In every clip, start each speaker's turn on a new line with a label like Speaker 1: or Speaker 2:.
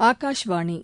Speaker 1: ஆகாஷ்வாணி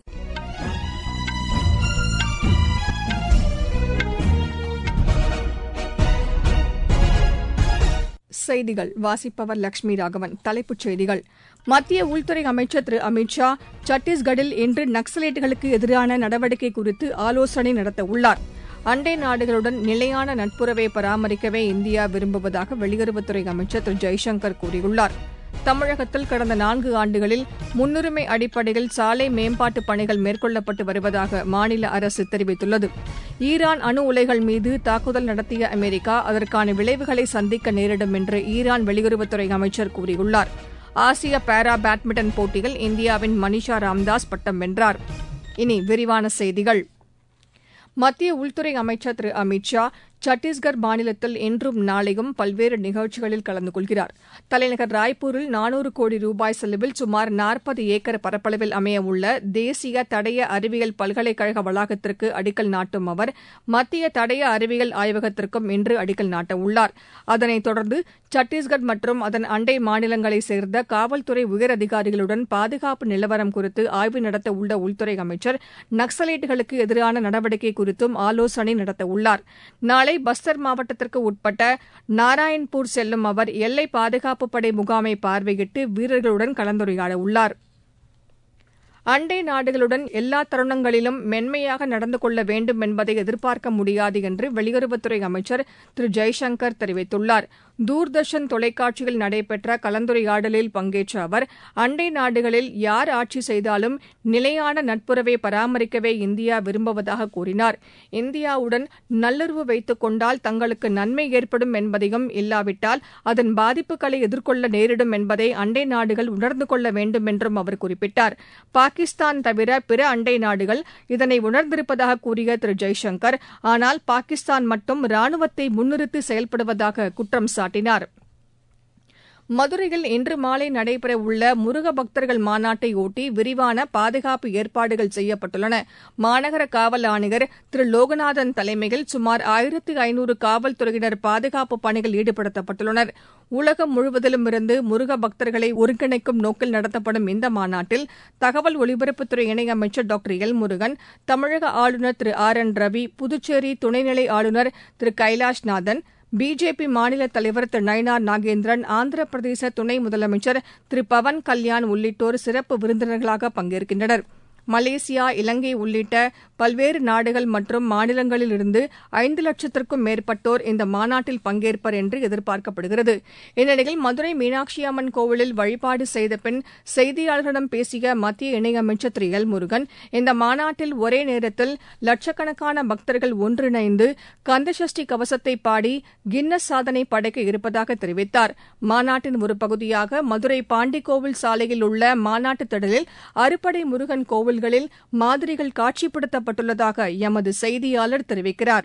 Speaker 1: செய்திகள் வாசிப்பவர் லட்சுமி ராகவன் தலைப்புச் செய்திகள் மத்திய உள்துறை அமைச்சர் திரு அமித் ஷா சத்தீஸ்கட்டில் இன்று நக்ஸலைட்டுகளுக்கு எதிரான நடவடிக்கை குறித்து ஆலோசனை நடத்தவுள்ளார் அண்டை நாடுகளுடன் நிலையான நட்புறவை பராமரிக்கவே இந்தியா விரும்புவதாக வெளியுறவுத்துறை அமைச்சர் திரு ஜெய்சங்கர் கூறியுள்ளார் தமிழகத்தில் கடந்த நான்கு ஆண்டுகளில் முன்னுரிமை அடிப்படையில் சாலை மேம்பாட்டுப் பணிகள் மேற்கொள்ளப்பட்டு வருவதாக மாநில அரசு தெரிவித்துள்ளது ஈரான் அணு உலைகள் மீது தாக்குதல் நடத்திய அமெரிக்கா அதற்கான விளைவுகளை சந்திக்க நேரிடும் என்று ஈரான் வெளியுறவுத்துறை அமைச்சர் கூறியுள்ளார் ஆசிய பாரா பேட்மிண்டன் போட்டியில் இந்தியாவின் மனிஷா ராம்தாஸ் பட்டம் வென்றார் இனி விரிவான செய்திகள் மத்திய உள்துறை அமைச்சர் திரு அமித் ஷா சத்தீஸ்கர் மாநிலத்தில் இன்றும் நாளையும் பல்வேறு நிகழ்ச்சிகளில் கலந்து கொள்கிறார் தலைநகர் ராய்ப்பூரில் நானூறு கோடி ரூபாய் செலவில் சுமார் நாற்பது ஏக்கர் பரப்பளவில் அமையவுள்ள தேசிய தடய அறிவியல் பல்கலைக்கழக வளாகத்திற்கு அடிக்கல் நாட்டும் அவர் மத்திய தடய அறிவியல் ஆய்வகத்திற்கும் இன்று அடிக்கல் நாட்டவுள்ளார் அதனைத் தொடர்ந்து சத்தீஸ்கர் மற்றும் அதன் அண்டை மாநிலங்களைச் சேர்ந்த காவல்துறை உயரதிகாரிகளுடன் பாதுகாப்பு நிலவரம் குறித்து ஆய்வு நடத்த உள்ள உள்துறை அமைச்சர் நக்ஸலைட்டுகளுக்கு எதிரான நடவடிக்கை குறித்தும் ஆலோசனை நடத்தவுள்ளார் நாளை பஸ்தர் மாவட்டத்திற்கு உட்பட்ட நாராயண்பூர் செல்லும் அவர் எல்லை பாதுகாப்புப் படை முகாமை பார்வையிட்டு வீரர்களுடன் கலந்துரையாடவுள்ளார் அண்டை நாடுகளுடன் எல்லா தருணங்களிலும் மென்மையாக நடந்து கொள்ள வேண்டும் என்பதை எதிர்பார்க்க முடியாது என்று வெளியுறவுத்துறை அமைச்சர் திரு ஜெய்சங்கர் தெரிவித்துள்ளார் தூர்தர்ஷன் தொலைக்காட்சியில் நடைபெற்ற கலந்துரையாடலில் பங்கேற்ற அவர் அண்டை நாடுகளில் யார் ஆட்சி செய்தாலும் நிலையான நட்புறவை பராமரிக்கவே இந்தியா விரும்புவதாக கூறினார் இந்தியாவுடன் நல்லுறவு வைத்துக் கொண்டால் தங்களுக்கு நன்மை ஏற்படும் என்பதையும் இல்லாவிட்டால் அதன் பாதிப்புகளை எதிர்கொள்ள நேரிடும் என்பதை அண்டை நாடுகள் உணர்ந்து கொள்ள வேண்டும் என்றும் அவர் குறிப்பிட்டார் பாகிஸ்தான் தவிர பிற அண்டை நாடுகள் இதனை உணர்ந்திருப்பதாக கூறிய திரு ஜெய்சங்கர் ஆனால் பாகிஸ்தான் மட்டும் ராணுவத்தை முன்னிறுத்தி செயல்படுவதாக குற்றம் சாட்டினார் மதுரையில் இன்று மாலை நடைபெறவுள்ள முருக பக்தர்கள் மாநாட்டையொட்டி விரிவான பாதுகாப்பு ஏற்பாடுகள் செய்யப்பட்டுள்ளன மாநகர காவல் ஆணையர் திரு லோகநாதன் தலைமையில் சுமார் ஆயிரத்து ஐநூறு காவல்துறையினர் பாதுகாப்பு பணியில் ஈடுபடுத்தப்பட்டுள்ளனர் உலகம் முழுவதிலும் இருந்து முருக பக்தர்களை ஒருங்கிணைக்கும் நோக்கில் நடத்தப்படும் இந்த மாநாட்டில் தகவல் ஒலிபரப்புத்துறை இணையமைச்சர் டாக்டர் எல் முருகன் தமிழக ஆளுநர் திரு ஆர் என் ரவி புதுச்சேரி துணைநிலை ஆளுநர் திரு கைலாஷ்நாதன் பிஜேபி மாநில தலைவர் திரு நயினார் நாகேந்திரன் ஆந்திர பிரதேச துணை முதலமைச்சர் திரு பவன் கல்யாண் உள்ளிட்டோர் சிறப்பு விருந்தினர்களாக பங்கேற்கின்றனர் மலேசியா இலங்கை உள்ளிட்ட பல்வேறு நாடுகள் மற்றும் மாநிலங்களில் இருந்து ஐந்து லட்சத்திற்கும் மேற்பட்டோர் இந்த மாநாட்டில் பங்கேற்பர் என்று எதிர்பார்க்கப்படுகிறது இந்நிலையில் மதுரை மீனாட்சி அம்மன் கோவிலில் வழிபாடு செய்த பின் செய்தியாளர்களிடம் பேசிய மத்திய இணையமைச்சர் திரு எல் முருகன் இந்த மாநாட்டில் ஒரே நேரத்தில் லட்சக்கணக்கான பக்தர்கள் ஒன்றிணைந்து கந்தசஷ்டி கவசத்தை பாடி கின்னஸ் சாதனை படைக்க இருப்பதாக தெரிவித்தார் மாநாட்டின் ஒரு பகுதியாக மதுரை பாண்டிக்கோவில் சாலையில் உள்ள மாநாட்டு திடலில் அறுபடை முருகன் கோவில் கோவில்களில் மாதிரிகள் காட்சிப்படுத்தப்பட்டுள்ளதாக எமது செய்தியாளர் தெரிவிக்கிறார்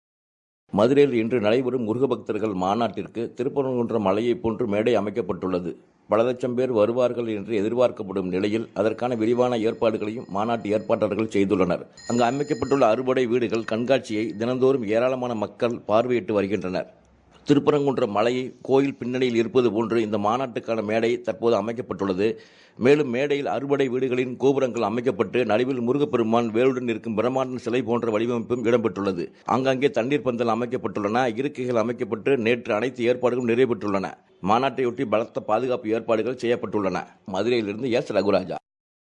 Speaker 2: மதுரையில் இன்று நடைபெறும் முருக பக்தர்கள் மாநாட்டிற்கு திருப்பரங்குன்றம் மலையைப் போன்று மேடை அமைக்கப்பட்டுள்ளது பல லட்சம் பேர் வருவார்கள் என்று எதிர்பார்க்கப்படும் நிலையில் அதற்கான விரிவான ஏற்பாடுகளையும் மாநாட்டு ஏற்பாட்டாளர்கள் செய்துள்ளனர் அங்கு அமைக்கப்பட்டுள்ள அறுபடை வீடுகள் கண்காட்சியை தினந்தோறும் ஏராளமான மக்கள் பார்வையிட்டு வருகின்றனர் திருப்பரங்குன்றம் மலையை கோயில் பின்னணியில் இருப்பது போன்று இந்த மாநாட்டுக்கான மேடை தற்போது அமைக்கப்பட்டுள்ளது மேலும் மேடையில் அறுபடை வீடுகளின் கோபுரங்கள் அமைக்கப்பட்டு நடுவில் முருகப்பெருமான் வேலுடன் இருக்கும் பிரம்மாண்ட சிலை போன்ற வடிவமைப்பும் இடம்பெற்றுள்ளது ஆங்காங்கே தண்ணீர் பந்தல் அமைக்கப்பட்டுள்ளன இருக்கைகள் அமைக்கப்பட்டு நேற்று அனைத்து ஏற்பாடுகளும் நிறைவேற்றுள்ளன மாநாட்டையொட்டி பலத்த பாதுகாப்பு ஏற்பாடுகள் செய்யப்பட்டுள்ளன மதுரையிலிருந்து எஸ் ரகுராஜா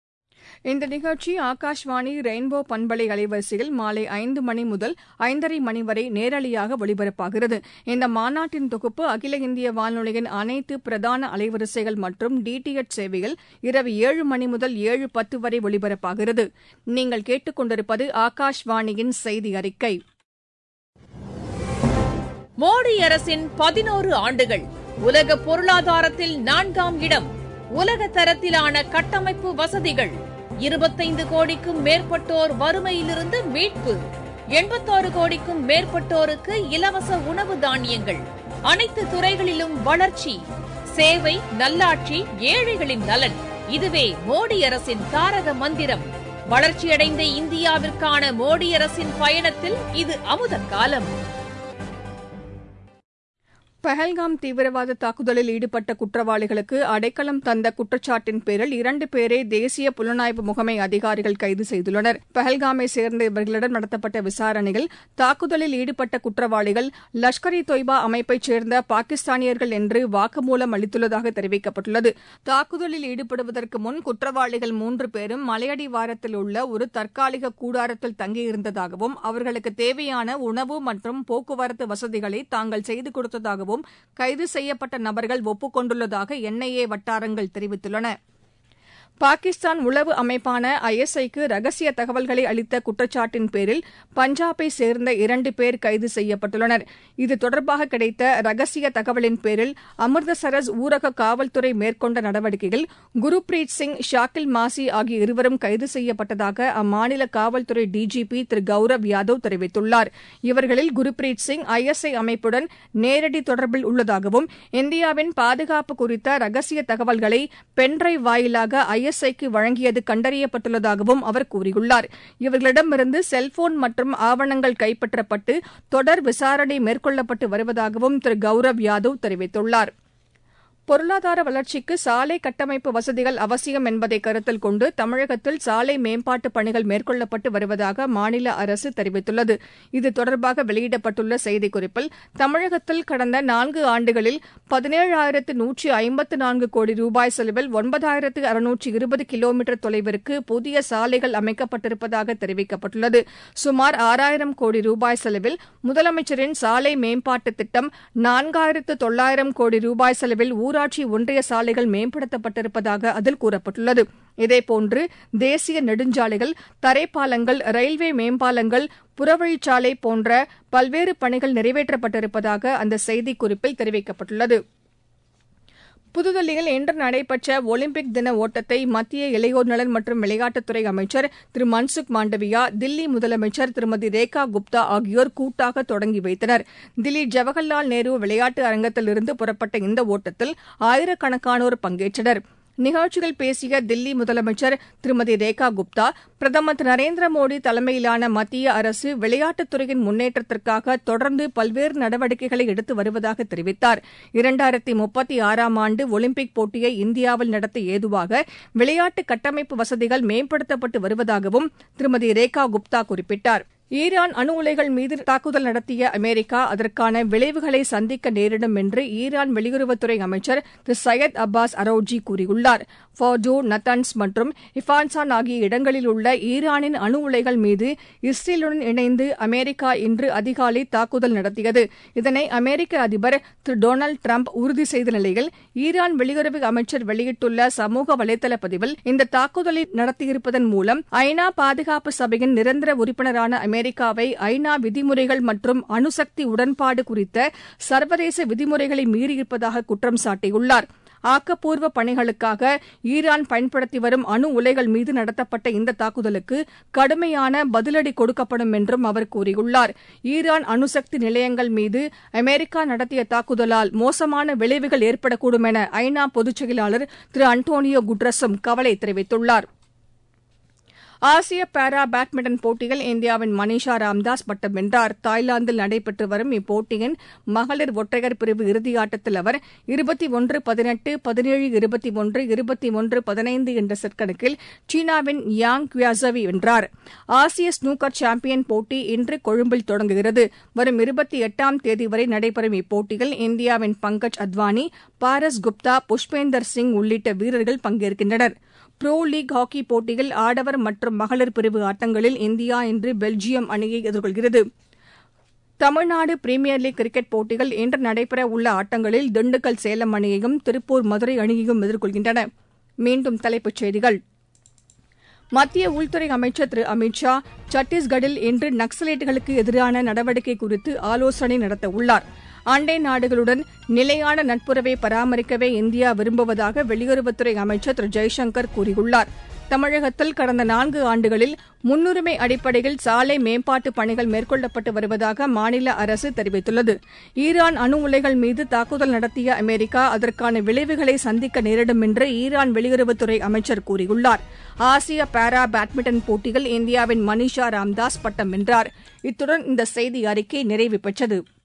Speaker 1: இந்த நிகழ்ச்சி ஆகாஷ்வாணி ரெயின்போ பண்பலை அலைவரிசையில் மாலை ஐந்து மணி முதல் ஐந்தரை மணி வரை நேரலையாக ஒலிபரப்பாகிறது இந்த மாநாட்டின் தொகுப்பு அகில இந்திய வானொலியின் அனைத்து பிரதான அலைவரிசைகள் மற்றும் டிடிஎச் சேவையில் இரவு ஏழு மணி முதல் ஏழு பத்து வரை ஒலிபரப்பாகிறது நீங்கள் கேட்டுக்கொண்டிருப்பது ஆகாஷ்வாணியின் செய்தி அறிக்கை
Speaker 3: மோடி அரசின் பதினோரு ஆண்டுகள் உலக பொருளாதாரத்தில் நான்காம் இடம் உலக தரத்திலான கட்டமைப்பு வசதிகள் இருபத்தைந்து கோடிக்கும் மேற்பட்டோர் வறுமையிலிருந்து மீட்பு எண்பத்தாறு கோடிக்கும் மேற்பட்டோருக்கு இலவச உணவு தானியங்கள் அனைத்து துறைகளிலும் வளர்ச்சி சேவை நல்லாட்சி ஏழைகளின் நலன் இதுவே மோடி அரசின் தாரக மந்திரம் வளர்ச்சியடைந்த இந்தியாவிற்கான மோடி அரசின் பயணத்தில் இது அமுத காலம்
Speaker 1: பஹல்காம் தீவிரவாத தாக்குதலில் ஈடுபட்ட குற்றவாளிகளுக்கு அடைக்கலம் தந்த குற்றச்சாட்டின் பேரில் இரண்டு பேரை தேசிய புலனாய்வு முகமை அதிகாரிகள் கைது செய்துள்ளனர் பஹல்காமை சேர்ந்த இவர்களிடம் நடத்தப்பட்ட விசாரணையில் தாக்குதலில் ஈடுபட்ட குற்றவாளிகள் லஷ்கர் இ தொய்பா அமைப்பைச் சேர்ந்த பாகிஸ்தானியர்கள் என்று வாக்குமூலம் அளித்துள்ளதாக தெரிவிக்கப்பட்டுள்ளது தாக்குதலில் ஈடுபடுவதற்கு முன் குற்றவாளிகள் மூன்று பேரும் மலையடிவாரத்தில் உள்ள ஒரு தற்காலிக கூடாரத்தில் தங்கியிருந்ததாகவும் அவர்களுக்கு தேவையான உணவு மற்றும் போக்குவரத்து வசதிகளை தாங்கள் செய்து கொடுத்ததாகவும் கைது செய்யப்பட்ட நபர்கள் ஒப்புக் கொண்டுள்ளதாக என்ஐஏ வட்டாரங்கள் தெரிவித்துள்ளன பாகிஸ்தான் உளவு அமைப்பான ஐஎஸ்ஐக்கு ரகசிய தகவல்களை அளித்த குற்றச்சாட்டின் பேரில் பஞ்சாபை சேர்ந்த இரண்டு பேர் கைது செய்யப்பட்டுள்ளனர் இது தொடர்பாக கிடைத்த ரகசிய தகவலின் பேரில் அமிர்தசரஸ் ஊரக காவல்துறை மேற்கொண்ட நடவடிக்கையில் குருப்ரீத் சிங் ஷாக்கில் மாசி ஆகிய இருவரும் கைது செய்யப்பட்டதாக அம்மாநில காவல்துறை டிஜிபி திரு கௌரவ் யாதவ் தெரிவித்துள்ளார் இவர்களில் குருப்ரீத் சிங் ஐஎஸ்ஐ அமைப்புடன் நேரடி தொடர்பில் உள்ளதாகவும் இந்தியாவின் பாதுகாப்பு குறித்த ரகசிய தகவல்களை பென்டிரைவ் வாயிலாக ஐஎஸ்ஐக்கு வழங்கியது கண்டறியப்பட்டுள்ளதாகவும் அவர் கூறியுள்ளார் இவர்களிடமிருந்து செல்போன் மற்றும் ஆவணங்கள் கைப்பற்றப்பட்டு தொடர் விசாரணை மேற்கொள்ளப்பட்டு வருவதாகவும் திரு கௌரவ் யாதவ் தெரிவித்துள்ளார் பொருளாதார வளர்ச்சிக்கு சாலை கட்டமைப்பு வசதிகள் அவசியம் என்பதை கருத்தில் கொண்டு தமிழகத்தில் சாலை மேம்பாட்டு பணிகள் மேற்கொள்ளப்பட்டு வருவதாக மாநில அரசு தெரிவித்துள்ளது இது தொடர்பாக வெளியிடப்பட்டுள்ள செய்திக்குறிப்பில் தமிழகத்தில் கடந்த நான்கு ஆண்டுகளில் பதினேழாயிரத்து நூற்றி ஐம்பத்து நான்கு கோடி ரூபாய் செலவில் ஒன்பதாயிரத்து அறுநூற்று இருபது கிலோமீட்டர் தொலைவிற்கு புதிய சாலைகள் அமைக்கப்பட்டிருப்பதாக தெரிவிக்கப்பட்டுள்ளது சுமார் ஆறாயிரம் கோடி ரூபாய் செலவில் முதலமைச்சரின் சாலை மேம்பாட்டு திட்டம் நான்காயிரத்து தொள்ளாயிரம் கோடி ரூபாய் செலவில் ஊராட்சி ஒன்றிய சாலைகள் மேம்படுத்தப்பட்டிருப்பதாக அதில் கூறப்பட்டுள்ளது இதேபோன்று தேசிய நெடுஞ்சாலைகள் தரைப்பாலங்கள் ரயில்வே மேம்பாலங்கள் புறவழிச்சாலை போன்ற பல்வேறு பணிகள் நிறைவேற்றப்பட்டிருப்பதாக அந்த செய்திக்குறிப்பில் தெரிவிக்கப்பட்டுள்ளது புதுதில்லியில் இன்று நடைபெற்ற ஒலிம்பிக் தின ஓட்டத்தை மத்திய இளையோர் நலன் மற்றும் விளையாட்டுத்துறை அமைச்சர் திரு மன்சுக் மாண்டவியா தில்லி முதலமைச்சர் திருமதி ரேகா குப்தா ஆகியோர் கூட்டாக தொடங்கி வைத்தனர் தில்லி ஜவஹர்லால் நேரு விளையாட்டு அரங்கத்திலிருந்து புறப்பட்ட இந்த ஓட்டத்தில் ஆயிரக்கணக்கானோர் பங்கேற்றனர் நிகழ்ச்சியில் பேசிய தில்லி முதலமைச்சர் திருமதி ரேகா குப்தா பிரதமர் திரு நரேந்திர மோடி தலைமையிலான மத்திய அரசு விளையாட்டுத்துறையின் முன்னேற்றத்திற்காக தொடர்ந்து பல்வேறு நடவடிக்கைகளை எடுத்து வருவதாக தெரிவித்தார் இரண்டாயிரத்தி முப்பத்தி ஆறாம் ஆண்டு ஒலிம்பிக் போட்டியை இந்தியாவில் நடத்த ஏதுவாக விளையாட்டு கட்டமைப்பு வசதிகள் மேம்படுத்தப்பட்டு வருவதாகவும் திருமதி ரேகா குப்தா குறிப்பிட்டார் ஈரான் அணு உலைகள் மீது தாக்குதல் நடத்திய அமெரிக்கா அதற்கான விளைவுகளை சந்திக்க நேரிடும் என்று ஈரான் வெளியுறவுத்துறை அமைச்சர் திரு சையத் அப்பாஸ் அரௌஜி கூறியுள்ளார் ஃபோர்டோ நத்தன்ஸ் மற்றும் இஃபான்சான் ஆகிய இடங்களில் உள்ள ஈரானின் அணு உலைகள் மீது இஸ்ரேலுடன் இணைந்து அமெரிக்கா இன்று அதிகாலை தாக்குதல் நடத்தியது இதனை அமெரிக்க அதிபர் திரு டொனால்டு டிரம்ப் உறுதி செய்த நிலையில் ஈரான் வெளியுறவு அமைச்சர் வெளியிட்டுள்ள சமூக வலைதள பதிவில் இந்த தாக்குதலை நடத்தியிருப்பதன் மூலம் ஐநா பாதுகாப்பு சபையின் நிரந்தர உறுப்பினரான அமெரிக்காவை ஐநா விதிமுறைகள் மற்றும் அணுசக்தி உடன்பாடு குறித்த சர்வதேச விதிமுறைகளை மீறியிருப்பதாக குற்றம் சாட்டியுள்ளார் ஆக்கப்பூர்வ பணிகளுக்காக ஈரான் பயன்படுத்தி வரும் அணு உலைகள் மீது நடத்தப்பட்ட இந்த தாக்குதலுக்கு கடுமையான பதிலடி கொடுக்கப்படும் என்றும் அவர் கூறியுள்ளார் ஈரான் அணுசக்தி நிலையங்கள் மீது அமெரிக்கா நடத்திய தாக்குதலால் மோசமான விளைவுகள் ஏற்படக்கூடும் என ஐநா பொதுச் செயலாளர் திரு அன்டோனியோ குட்ரஸும் கவலை தெரிவித்துள்ளார் ஆசிய பாரா பேட்மிண்டன் போட்டியில் இந்தியாவின் மனிஷா ராம்தாஸ் பட்டம் வென்றார் தாய்லாந்தில் நடைபெற்று வரும் இப்போட்டியின் மகளிர் ஒற்றையர் பிரிவு இறுதியாட்டத்தில் அவர் இருபத்தி ஒன்று பதினெட்டு பதினேழு இருபத்தி ஒன்று இருபத்தி ஒன்று பதினைந்து என்ற செட் கணக்கில் சீனாவின் யாங் குயாசவி வென்றார் ஆசிய ஸ்னூக்கர் சாம்பியன் போட்டி இன்று கொழும்பில் தொடங்குகிறது வரும் இருபத்தி எட்டாம் தேதி வரை நடைபெறும் இப்போட்டியில் இந்தியாவின் பங்கஜ் அத்வானி பாரஸ் குப்தா புஷ்பேந்தர் சிங் உள்ளிட்ட வீரர்கள் பங்கேற்கின்றனர் புரோ லீக் ஹாக்கி போட்டியில் ஆடவர் மற்றும் மகளிர் பிரிவு ஆட்டங்களில் இந்தியா இன்று பெல்ஜியம் அணியை எதிர்கொள்கிறது தமிழ்நாடு பிரீமியர் லீக் கிரிக்கெட் போட்டிகள் இன்று நடைபெற உள்ள ஆட்டங்களில் திண்டுக்கல் சேலம் அணியையும் திருப்பூர் மதுரை அணியையும் எதிர்கொள்கின்றன மீண்டும் தலைப்புச் செய்திகள் மத்திய உள்துறை அமைச்சர் திரு அமித் ஷா சத்தீஸ்கட்டில் இன்று நக்சலைட்டுகளுக்கு எதிரான நடவடிக்கை குறித்து ஆலோசனை நடத்த உள்ளார் அண்டை நாடுகளுடன் நிலையான நட்புறவை பராமரிக்கவே இந்தியா விரும்புவதாக வெளியுறவுத்துறை அமைச்சர் திரு ஜெய்சங்கர் கூறியுள்ளார் தமிழகத்தில் கடந்த நான்கு ஆண்டுகளில் முன்னுரிமை அடிப்படையில் சாலை மேம்பாட்டு பணிகள் மேற்கொள்ளப்பட்டு வருவதாக மாநில அரசு தெரிவித்துள்ளது ஈரான் அணு உலைகள் மீது தாக்குதல் நடத்திய அமெரிக்கா அதற்கான விளைவுகளை சந்திக்க நேரிடும் என்று ஈரான் வெளியுறவுத்துறை அமைச்சர் கூறியுள்ளார் ஆசிய பாரா பேட்மிண்டன் போட்டியில் இந்தியாவின் மனிஷா ராம்தாஸ் பட்டம் வென்றார் இத்துடன் இந்த செய்தி அறிக்கை நிறைவு பெற்றது